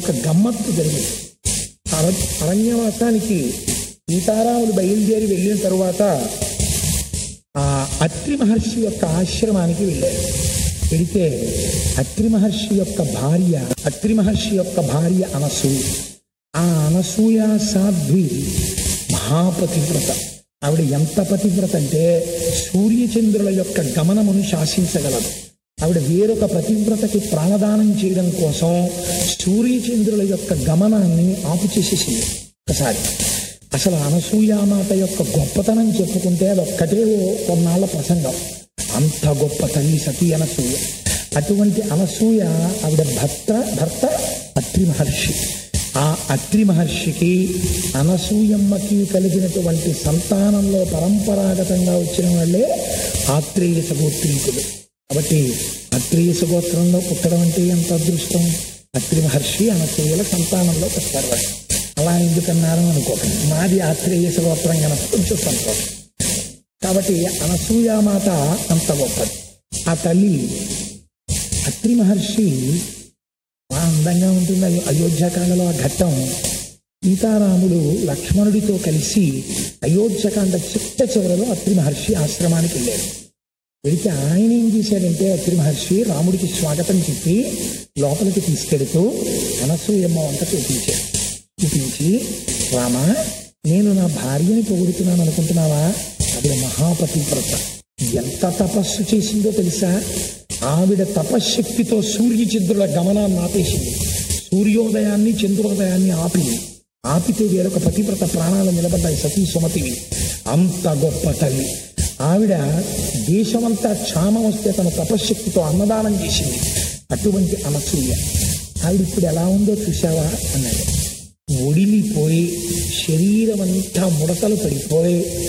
ఒక గమ్మత్తు జరిగింది అర- అరణ్యవాసానికి సీతారాములు బయలుదేరి వెళ్ళిన తరువాత ఆ అత్రి మహర్షి యొక్క ఆశ్రమానికి వెళ్ళారు వెళితే అత్రి మహర్షి యొక్క భార్య అత్రి మహర్షి యొక్క భార్య అనసూయ ఆ అనసూయ సాధ్వి మహాపతివ్రత ఆవిడ ఎంత పతివ్రత అంటే సూర్యచంద్రుల యొక్క గమనమును శాసించగలదు ఆవిడ వేరొక పతివ్రతకి ప్రాణదానం చేయడం కోసం సూర్యచంద్రుల యొక్క గమనాన్ని ఆపు చేసేసింది ఒకసారి అసలు అనసూయామాత యొక్క గొప్పతనం చెప్పుకుంటే అది ఒక్కటే ఓ కొన్నాళ్ళ ప్రసంగం అంత గొప్ప తల్లి సతీ అనసూయ అటువంటి అనసూయ ఆవిడ భర్త భర్త అత్రి మహర్షి ఆ అత్రి మహర్షికి అనసూయమ్మకి కలిగినటువంటి సంతానంలో పరంపరాగతంగా వచ్చిన వాళ్ళే ఆత్రేయ సగోత్రీకులు కాబట్టి అత్రేయ సగోత్రంలో పుట్టడం అంటే ఎంత అదృష్టం అత్రి మహర్షి అనసూయల సంతానంలో పుట్టారు వాళ్ళు అలా ఎందుకన్నారు అనుకోకండి మాది ఆత్రేయ సగోత్రం కనుక కొంచెం సంతోషం కాబట్టి అనసూయామాత అంత గొప్పది ఆ తల్లి అత్రి మహర్షి బాగా అందంగా ఉంటుంది అయో అయోధ్యకాండలో ఆ ఘట్టం సీతారాములు లక్ష్మణుడితో కలిసి అయోధ్యకాండ చిట్ట చివరలో అత్రి మహర్షి ఆశ్రమానికి వెళ్ళారు వెళితే ఆయన ఏం చేశాడంటే అత్రి మహర్షి రాముడికి స్వాగతం చెప్పి లోపలికి తీసుకెడుతూ అనసూయమ్మ వంట చూపించాడు చూపించి రామ నేను నా భార్యని పొగుడుతున్నాను అనుకుంటున్నావా అది మహాపతివ్రత ఎంత తపస్సు చేసిందో తెలుసా ఆవిడ తపశ్శక్తితో సూర్యచంద్రుల గమనాన్ని ఆపేసింది సూర్యోదయాన్ని చంద్రోదయాన్ని ఆపింది ఆపితే వేరొక పతివ్రత ప్రాణాలు నిలబడ్డాయి సతీ సుమతివి అంత గొప్ప తల్లి ఆవిడ దేశమంతా క్షామం వస్తే తన తపశ్శక్తితో అన్నదానం చేసింది అటువంటి అనసూయ ఆవిడ ఇప్పుడు ఎలా ఉందో చూసావా అన్నాడు ఒడిలిపోయి శరీరం అంతా ముడతలు పడిపోయి